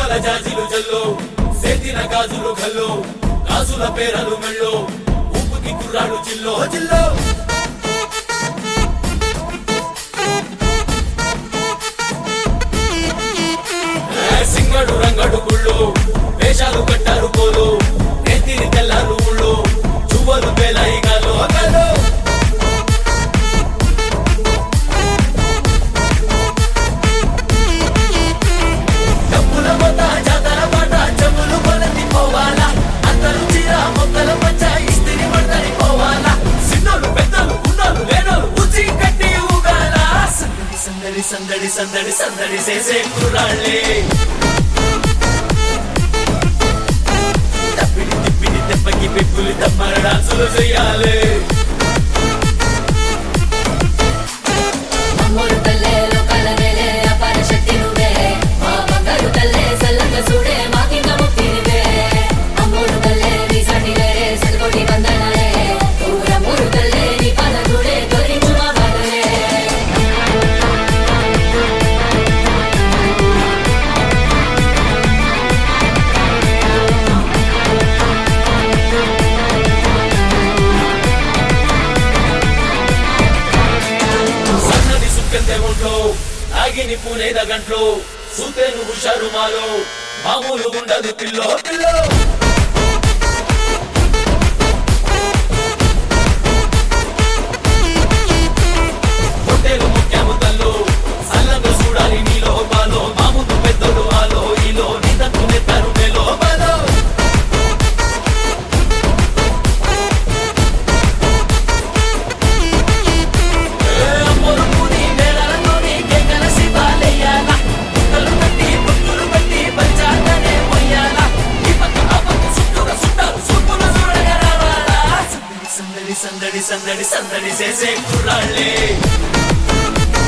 మువ్వల జాజిలు జల్లో సేతిన గాజులు కల్లో గాజుల పేరలు మెళ్ళో ఊపుకి కుర్రాడు జిల్లో జిల్లో ఏ సింగడు రంగడు గుళ్ళు వేషాలు కట్టారు పోలు నెత్తిని తెల్లారు ఊళ్ళు చువ్వలు పేలాయిగాలు అగలు డబ్బుల మొత్త జాతర పాట చెప్పులు కొలతి పోవాలా అందరూ చీర మొక్కల మధ్య ఇస్తిరి పడతని పోవాలా సిన్నోళ్ళు పెద్దలు ఉన్నోళ్ళు లేనోళ్ళు ఉచి కట్టి ఊగాల సందడి సందడి సందడి సందడి సందడి చేసే కుర్రాళ్ళే తప్పిడి తిప్పిడి తెప్పకి పెక్కులు తమ్మర డాన్సులు చెయ్యాలి అమ్మోరు తల్లే లోకాల నేలే అపార శక్తి నువ్వే మా బంగారు తల్లే సల్లంగా చూడే మాకింక ముక్తి నువ్వే అమ్మోరు తల్లే నీ సాటి లేరే సల్కోటి వందనాలే ఊరమ్మోరు తల్లే నీ పాద చూడే తొలగించు మా బాధలే సన్నది సుక్కెంతే ఒంట్లో ఆగిని పూనేద గంట్లో సూతేను హుషారు మాలో మామూలు ఉండదు పిల్లో పిల్లో పొట్టేలు ముఖ్యము తల్లు సల్లంగా చూడాలి నీలో బాలో మా ముందు పెద్దలు ఆలో ఈలో నీ తట్టు నెత్తారు మేలో బాలో సందడి సందడి సందడి చేసే కుర్రాళ్ళే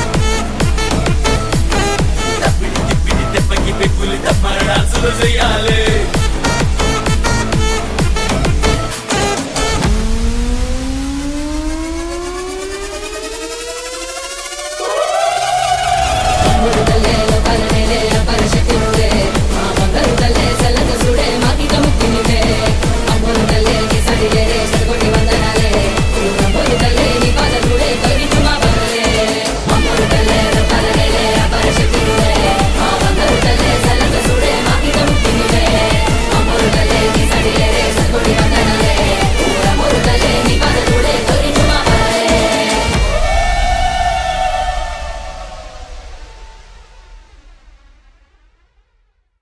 తప్పిడి తిప్పిడి తెప్పకి పెక్కులు తప్పర డాన్సులు చేయాలి